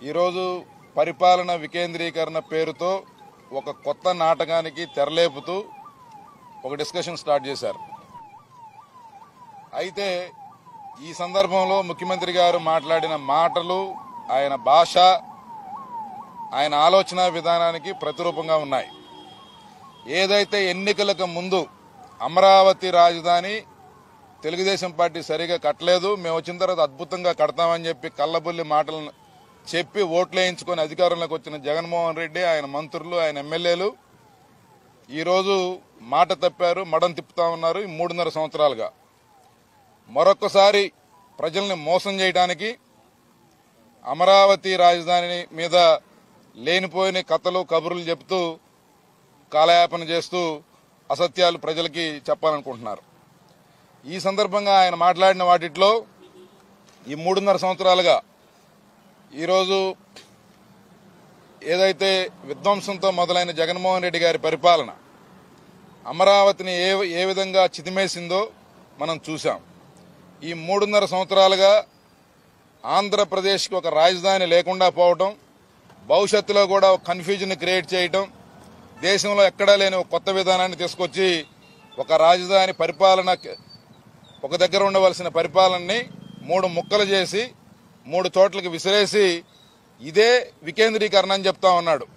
ఈరోజు పరిపాలన వికేంద్రీకరణ పేరుతో ఒక కొత్త నాటకానికి తెరలేపుతూ ఒక డిస్కషన్ స్టార్ట్ చేశారు అయితే ఈ సందర్భంలో ముఖ్యమంత్రి గారు మాట్లాడిన మాటలు ఆయన భాష ఆయన ఆలోచన విధానానికి ప్రతిరూపంగా ఉన్నాయి ఏదైతే ఎన్నికలకు ముందు అమరావతి రాజధాని తెలుగుదేశం పార్టీ సరిగా కట్టలేదు మేము వచ్చిన తర్వాత అద్భుతంగా కడతామని చెప్పి కళ్ళబుల్లి మాటలను చెప్పి ఓట్లు వేయించుకొని అధికారంలోకి వచ్చిన జగన్మోహన్ రెడ్డి ఆయన మంత్రులు ఆయన ఎమ్మెల్యేలు ఈరోజు మాట తప్పారు మడం తిప్పుతా ఉన్నారు ఈ మూడున్నర సంవత్సరాలుగా మరొకసారి ప్రజల్ని మోసం చేయడానికి అమరావతి రాజధాని మీద లేనిపోయిన కథలు కబుర్లు చెప్తూ కాలయాపన చేస్తూ అసత్యాలు ప్రజలకి చెప్పాలనుకుంటున్నారు ఈ సందర్భంగా ఆయన మాట్లాడిన వాటిట్లో ఈ మూడున్నర సంవత్సరాలుగా ఈరోజు ఏదైతే విధ్వంసంతో మొదలైన జగన్మోహన్ రెడ్డి గారి పరిపాలన అమరావతిని ఏ ఏ విధంగా చితిమేసిందో మనం చూసాం ఈ మూడున్నర సంవత్సరాలుగా ఆంధ్రప్రదేశ్కి ఒక రాజధాని లేకుండా పోవటం భవిష్యత్తులో కూడా ఒక కన్ఫ్యూజన్ క్రియేట్ చేయటం దేశంలో ఎక్కడా లేని ఒక కొత్త విధానాన్ని తీసుకొచ్చి ఒక రాజధాని పరిపాలన ఒక దగ్గర ఉండవలసిన పరిపాలనని మూడు ముక్కలు చేసి మూడు చోట్లకి విసిరేసి ఇదే వికేంద్రీకరణ అని చెప్తా ఉన్నాడు